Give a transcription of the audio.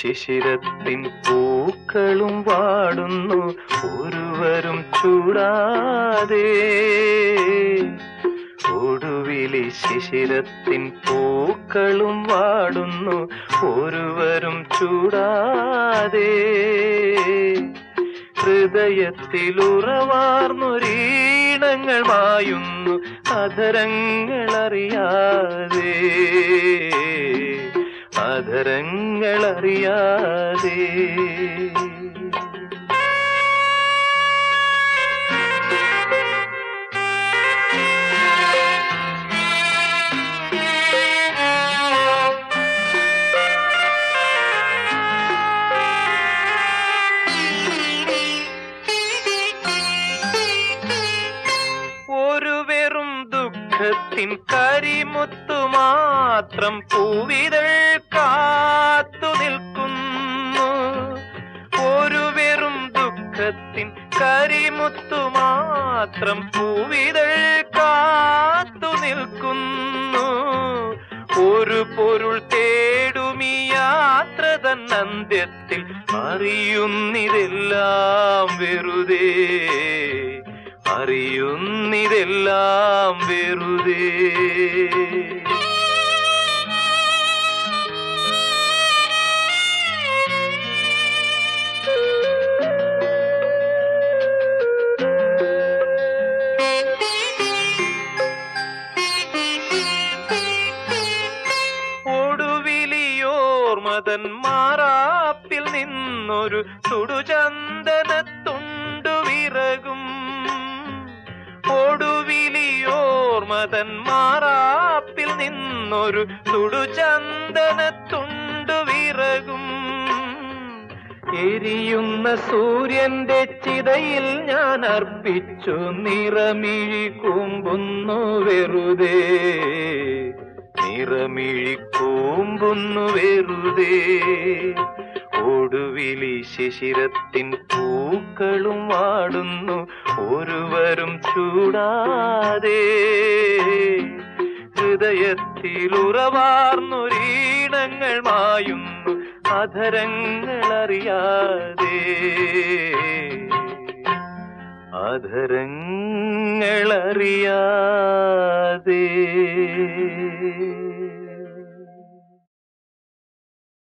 ശിശിരത്തിൻ പൂക്കളും വാടുന്നു ഒരുവരും ചൂടാതെ ഒടുവിലി ശിശിരത്തിൻ പൂക്കളും വാടുന്നു ഒരുവരും ചൂടാതെ ഹൃദയത്തിലുറവാർന്നൊരീണങ്ങൾ മായുന്നു അധരങ്ങളറിയാതെ അധരങ്ങളറിയാതെ ഒരു വെറും ദുഃഖത്തിൻ കരിമുത്തു മാത്രം പൂവിതൾ കാത്തു നിൽക്കുന്നു ഒരു വെറും ദുഃഖത്തിൻ കരിമുത്തു മാത്രം പൂവിതൾ കാത്തു നിൽക്കുന്നു ഒരു പൊരുൾ തേടുമീ യാത്ര തന്നന്ത്യത്തിൽ അറിയുന്നിതെല്ലാം വെറുതെ അറിയുന്നിതെല്ലാം വെറുതെ ഒടുവിലിയോർമതൻ മാറാപ്പിൽ നിന്നൊരു സുടുചന്ദനത്തുണ്ടു വിറകും ഒടുവിലിയോർമതൻ മാറാപ്പിൽ നിന്നൊരു സുടുചന്ദനത്തുണ്ടു വിറകും എരിയുന്ന സൂര്യന്റെ ചിതയിൽ ഞാൻ അർപ്പിച്ചു നിറമിഴി കൂമ്പുന്നു വെറുതെ നിറമിഴി കൂമ്പുന്നു വെറുതെ ഒടുവിലി ശിശിരത്തിൻ പൂക്കളും വാടുന്നു ഒരുവരും ചൂടാതെ ഹൃദയത്തിലുറവാർന്നൊരീണങ്ങൾ മായുന്നു അധരങ്ങളറിയാതെ അധരങ്ങളറിയാതെ